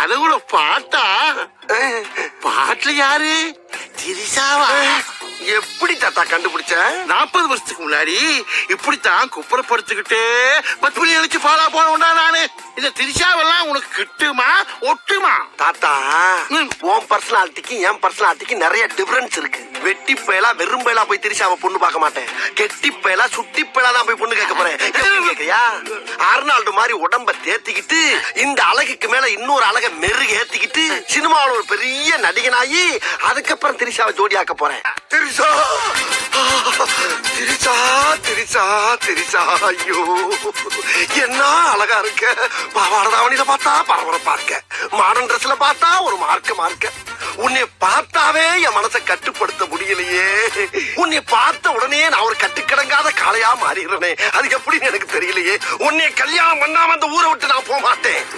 கனவுல பாட்டா பாட்டுல யாரு திரிசாவா எப்படி தாத்தா கண்டுபிடிச்ச நாற்பது வருஷத்துக்கு முன்னாடி இப்படித்தான் குப்புறப்படுத்திக்கிட்டு பத்து மணி அழிச்சு பாலா போனவன்டா நானு இந்த திரிசாவெல்லாம் உனக்கு கிட்டுமா ஒட்டுமா தாத்தா ம். உன் பர்சனாலிட்டிக்கு என் பர்சனாலிட்டிக்கு நிறைய டிஃபரன்ஸ் இருக்கு வெட்டி பயலா வெறும் பயலா போய் திரிசாவ பொண்ணு பார்க்க மாட்டேன் கெட்டி பயலா சுட்டி பயலா தான் போய் பொண்ணு கேட்க போறேன் எப்படி கேக்குறியா அர்னால்டு மாதிரி உடம்ப தேத்திக்கிட்டு இந்த அழகுக்கு மேல இன்னொரு அழக மெருகு ஏத்திக்கிட்டு சினிமாவில் ஒரு பெரிய நடிகனாகி அதுக்கப்புறம் திரிசாவை ஜோடியாக்க போறேன் திரிசா திரிசா திரிசா திரிசா ஐயோ என்ன அழகா இருக்க பாவாட தாவணியில பார்த்தா பரபரப்பா இருக்க மாடர்ன் ட்ரெஸ்ல பார்த்தா ஒரு மார்க்க மார்க்க உன்னை பார்த்தாவே என் மனசை கட்டுப்படுத்த முடியலையே உன்னை பார்த்த உடனே நான் ஒரு கட்டுக்கடங்காத காளையா மாறிடுறேனே அது எப்படின்னு எனக்கு தெரியலையே உன்னை கல்யாணம் பண்ணாம அந்த ஊரை விட்டு நான் போக மாட்டேன்